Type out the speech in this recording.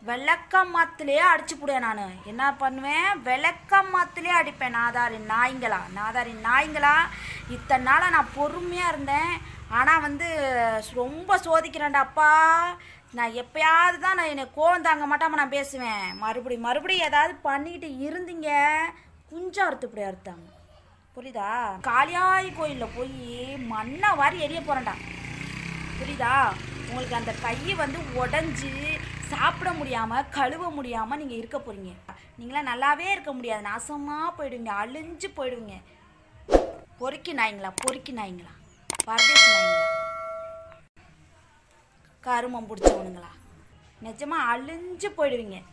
விளக்கமாத்துலேயே அடிச்சு போடுவேன் நான் என்ன பண்ணுவேன் விளக்கமாத்துலேயே அடிப்பேன் நாதாரி நாய்ங்களா நாதாரி நாய்ங்களா இத்தனை நாளாக நான் பொறுமையாக இருந்தேன் ஆனால் வந்து ரொம்ப சோதிக்கிறேன்டாப்பா நான் எப்பயாவது தான் நான் என்னை கோவம் தாங்க மாட்டாமல் நான் பேசுவேன் மறுபடி மறுபடியும் ஏதாவது பண்ணிக்கிட்டு இருந்தீங்க குஞ்சம் அறுத்துப்படி அறுத்தாங்க புரியுதா காளியாய் கோயிலில் போய் மண்ணை வாரி எரிய போகிறேன்டா புரியுதா உங்களுக்கு அந்த கை வந்து உடஞ்சி சாப்பிட முடியாமல் கழுவ முடியாமல் நீங்கள் இருக்க போகிறீங்க நீங்களாம் நல்லாவே இருக்க முடியாது நாசமாக போயிடுவீங்க அழிஞ்சு போயிடுவீங்க பொறுக்கி நாய்ங்களா பொறுக்கி நாய்ங்களா பரதேசி நாய்ங்களா கருமம் பிடிச்சவனுங்களா நிஜமாக அழிஞ்சு போயிடுவீங்க